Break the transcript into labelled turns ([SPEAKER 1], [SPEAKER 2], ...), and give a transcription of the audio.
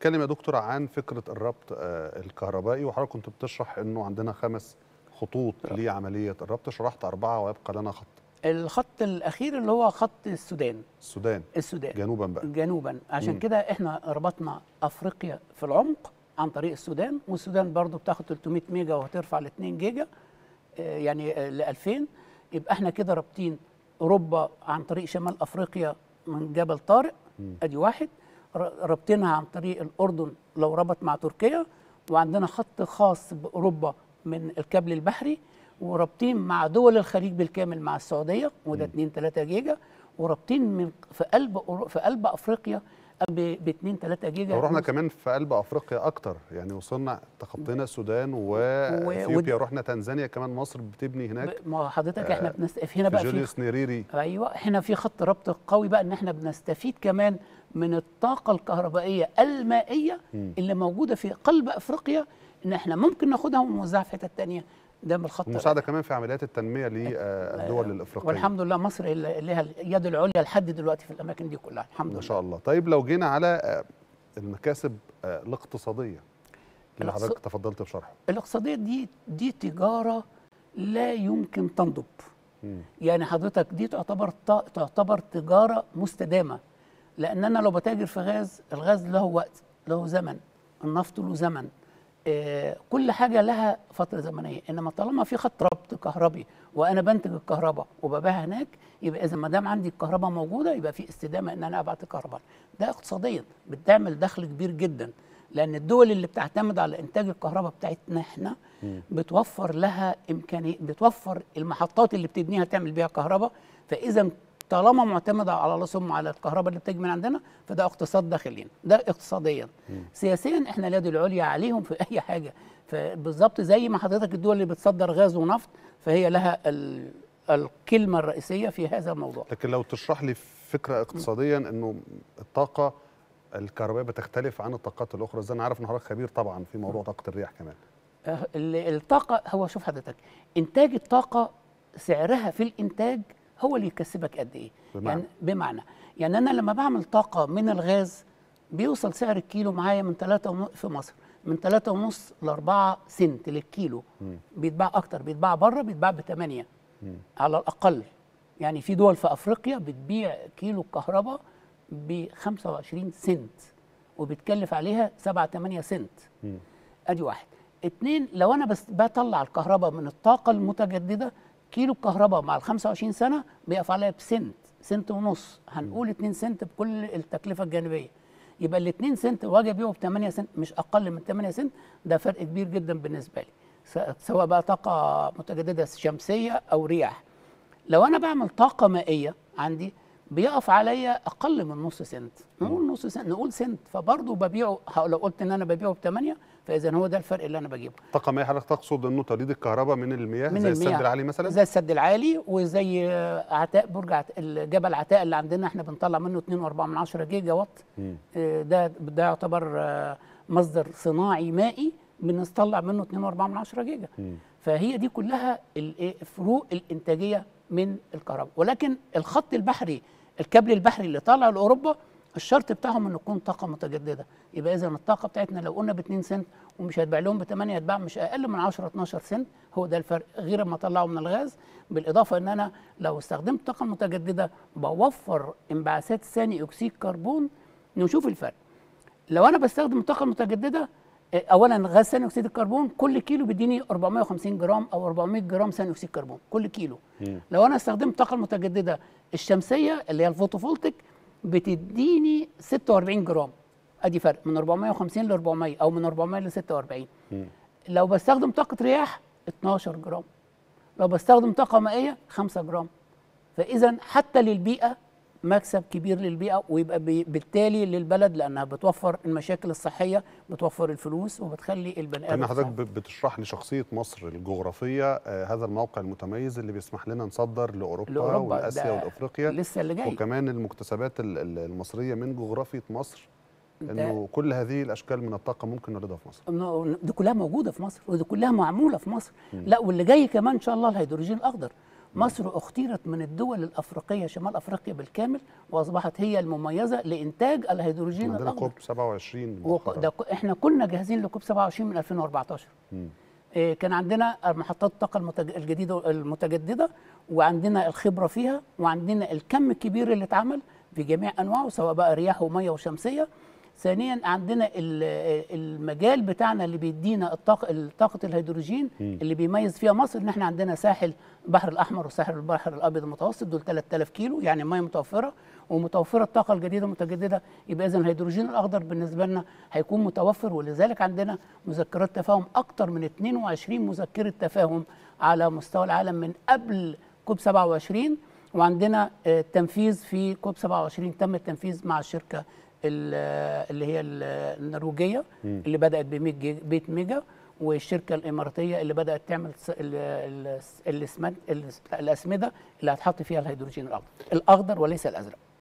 [SPEAKER 1] بنتكلم يا دكتور عن فكره الربط آه، الكهربائي وحضرتك كنت بتشرح انه عندنا خمس خطوط لعمليه الربط شرحت اربعه ويبقى لنا خط
[SPEAKER 2] الخط الاخير اللي هو خط السودان
[SPEAKER 1] السودان
[SPEAKER 2] السودان
[SPEAKER 1] جنوبا بقى
[SPEAKER 2] جنوبا عشان
[SPEAKER 1] مم.
[SPEAKER 2] كده احنا ربطنا افريقيا في العمق عن طريق السودان والسودان برضو بتاخد 300 ميجا وهترفع ل 2 جيجا آه، يعني ل 2000 يبقى احنا كده رابطين اوروبا عن طريق شمال افريقيا من جبل طارق ادي واحد ر- رابطينها عن طريق الاردن لو ربط مع تركيا وعندنا خط خاص باوروبا من الكابل البحري ورابطين مع دول الخليج بالكامل مع السعوديه وده 2 3 جيجا ورابطين من في قلب أورو- في قلب افريقيا ب 2 3 جيجا
[SPEAKER 1] لو رحنا كمان في قلب افريقيا اكتر يعني وصلنا تخطينا السودان واثيوبيا رحنا تنزانيا كمان مصر بتبني هناك
[SPEAKER 2] ب- ما حضرتك احنا بنستف هنا
[SPEAKER 1] في
[SPEAKER 2] بقى في
[SPEAKER 1] جوليوس نيريري
[SPEAKER 2] ايوه هنا في خط ربط قوي بقى ان احنا بنستفيد كمان من الطاقه الكهربائيه المائيه اللي موجوده في قلب افريقيا ان احنا ممكن ناخدها ونوزعها في حتت تانية ده من الخط
[SPEAKER 1] المساعده كمان في عمليات التنميه للدول الافريقيه
[SPEAKER 2] والحمد لله مصر اللي لها اليد العليا لحد دلوقتي في الاماكن دي كلها الحمد
[SPEAKER 1] ما
[SPEAKER 2] لله
[SPEAKER 1] شاء الله طيب لو جينا على آه، المكاسب آه، الاقتصاديه اللي
[SPEAKER 2] الاقتص-
[SPEAKER 1] حضرتك تفضلت بشرحه
[SPEAKER 2] الاقتصاديه دي دي تجاره لا يمكن تنضب
[SPEAKER 1] مم.
[SPEAKER 2] يعني حضرتك دي تعتبر ط- تعتبر تجاره مستدامه لان انا لو بتاجر في غاز الغاز له وقت له زمن النفط له زمن آه كل حاجه لها فتره زمنيه انما طالما في خط ربط كهربي وانا بنتج الكهرباء وببيعها هناك يبقى اذا ما دام عندي الكهرباء موجوده يبقى في استدامه ان انا ابعت الكهرباء ده اقتصاديا بتعمل دخل كبير جدا لان الدول اللي بتعتمد على انتاج الكهرباء بتاعتنا احنا بتوفر لها امكانيه بتوفر المحطات اللي بتبنيها تعمل بيها كهرباء فاذا طالما معتمده على الله ثم على الكهرباء اللي بتيجي من عندنا فده اقتصاد داخلي ده اقتصاديا سياسيا احنا اليد العليا عليهم في اي حاجه فبالظبط زي ما حضرتك الدول اللي بتصدر غاز ونفط فهي لها ال- الكلمه الرئيسيه في هذا الموضوع
[SPEAKER 1] لكن لو تشرح لي فكره اقتصاديا انه الطاقه الكهربائيه بتختلف عن الطاقات الاخرى زي انا عارف ان حضرتك خبير طبعا في موضوع طاقه الرياح كمان
[SPEAKER 2] آه، ال- الطاقة هو شوف حضرتك إنتاج الطاقة سعرها في الإنتاج هو اللي يكسبك قد إيه
[SPEAKER 1] بمعنى؟
[SPEAKER 2] يعني بمعنى يعني أنا لما بعمل طاقة من الغاز بيوصل سعر الكيلو معايا من 3 في مصر من 3 ونص ل 4 سنت للكيلو بيتباع أكتر بيتباع بره بيتباع ب 8 على الأقل يعني في دول في أفريقيا بتبيع كيلو الكهرباء ب 25 سنت وبتكلف عليها 7 8 سنت ادي واحد اتنين لو انا بس بطلع الكهرباء من الطاقه المتجدده كيلو الكهرباء مع ال 25 سنه بيقف عليا بسنت سنت ونص هنقول 2 سنت بكل التكلفه الجانبيه يبقى ال 2 سنت واجي ابيعه ب 8 سنت مش اقل من 8 سنت ده فرق كبير جدا بالنسبه لي س- سواء بقى طاقه متجدده شمسيه او رياح لو انا بعمل طاقه مائيه عندي بيقف عليا اقل من نص سنت نقول نص سنت نقول سنت فبرضه ببيعه ه- لو قلت ان انا ببيعه ب 8 فاذا هو ده الفرق اللي انا بجيبه
[SPEAKER 1] طاقه مائيه حضرتك تقصد انه توليد الكهرباء من المياه
[SPEAKER 2] من
[SPEAKER 1] زي السد
[SPEAKER 2] المياه.
[SPEAKER 1] العالي مثلا
[SPEAKER 2] زي السد العالي وزي آه، عتاء برج عت... جبل عتاء اللي عندنا احنا بنطلع منه 2.4 جيجا وات آه، ده ده يعتبر آه، مصدر صناعي مائي بنطلع منه 2.4 جيجا فهي دي كلها الإيه؟ فروق الانتاجيه من الكهرباء ولكن الخط البحري الكابل البحري اللي طالع لاوروبا الشرط بتاعهم انه يكون طاقه متجدده يبقى اذا الطاقه بتاعتنا لو قلنا ب 2 سنت ومش هتباع لهم ب 8 هتباع مش اقل من 10 12 سنت هو ده الفرق غير ما اطلعه من الغاز بالاضافه ان انا لو استخدمت الطاقه المتجدده بوفر انبعاثات ثاني اكسيد كربون نشوف الفرق لو انا بستخدم الطاقه المتجدده آه، اولا غاز ثاني اكسيد الكربون كل كيلو بيديني 450 جرام او 400 جرام ثاني اكسيد كربون كل كيلو لو انا استخدمت الطاقه المتجدده الشمسيه اللي هي الفوتوفولتيك بتديني 46 جرام ادي فرق من 450 ل 400 او من 400 ل 46 لو بستخدم طاقه رياح 12 جرام لو بستخدم طاقه مائيه 5 جرام فاذا حتى للبيئه مكسب كبير للبيئه ويبقى بي- بالتالي للبلد لانها بتوفر المشاكل الصحيه بتوفر الفلوس وبتخلي البني ادم
[SPEAKER 1] ان حضرتك
[SPEAKER 2] صحي.
[SPEAKER 1] ب- بتشرح لي شخصيه مصر الجغرافيه آه هذا الموقع المتميز اللي بيسمح لنا نصدر لاوروبا,
[SPEAKER 2] لأوروبا،
[SPEAKER 1] والاسيا
[SPEAKER 2] ده
[SPEAKER 1] والافريقيا
[SPEAKER 2] لسه اللي جاي
[SPEAKER 1] وكمان المكتسبات ال- ال- المصريه من جغرافيه مصر
[SPEAKER 2] ده-
[SPEAKER 1] انه كل هذه الاشكال من الطاقه ممكن نريدها في مصر
[SPEAKER 2] إنه دي كلها موجوده في مصر ودي كلها معموله في مصر لا واللي جاي كمان ان شاء الله الهيدروجين الاخضر مصر اختيرت من الدول الافريقيه شمال افريقيا بالكامل واصبحت هي المميزه لانتاج الهيدروجين
[SPEAKER 1] عندنا
[SPEAKER 2] الاخضر
[SPEAKER 1] كوب 27
[SPEAKER 2] وك-
[SPEAKER 1] مؤخراً.
[SPEAKER 2] ده ك- احنا كنا جاهزين لكوب 27 من 2014 إيه، كان عندنا محطات الطاقه المتج- الجديده المتجدده وعندنا الخبره فيها وعندنا الكم الكبير اللي اتعمل في جميع انواعه سواء بقى رياح وميه وشمسيه ثانيا عندنا ال- المجال بتاعنا اللي بيدينا الطاقه طاقه الهيدروجين اللي بيميز فيها مصر ان احنا عندنا ساحل البحر الاحمر وساحل البحر الابيض المتوسط دول 3000 كيلو يعني ميه متوفره ومتوفره الطاقه الجديده المتجدده يبقى اذا الهيدروجين الاخضر بالنسبه لنا هيكون متوفر ولذلك عندنا مذكرات تفاهم اكتر من 22 مذكره تفاهم على مستوى العالم من قبل كوب 27 وعندنا آه، تنفيذ في كوب 27 تم التنفيذ مع الشركه ال- اللي هي ال- النرويجيه اللي بدات ب 100 جيجا- 100 ميجا والشركه الاماراتيه اللي بدات تعمل س- ال- ال- الاسمنت الاسمده اللي هتحط فيها الهيدروجين الاخضر الاخضر وليس الازرق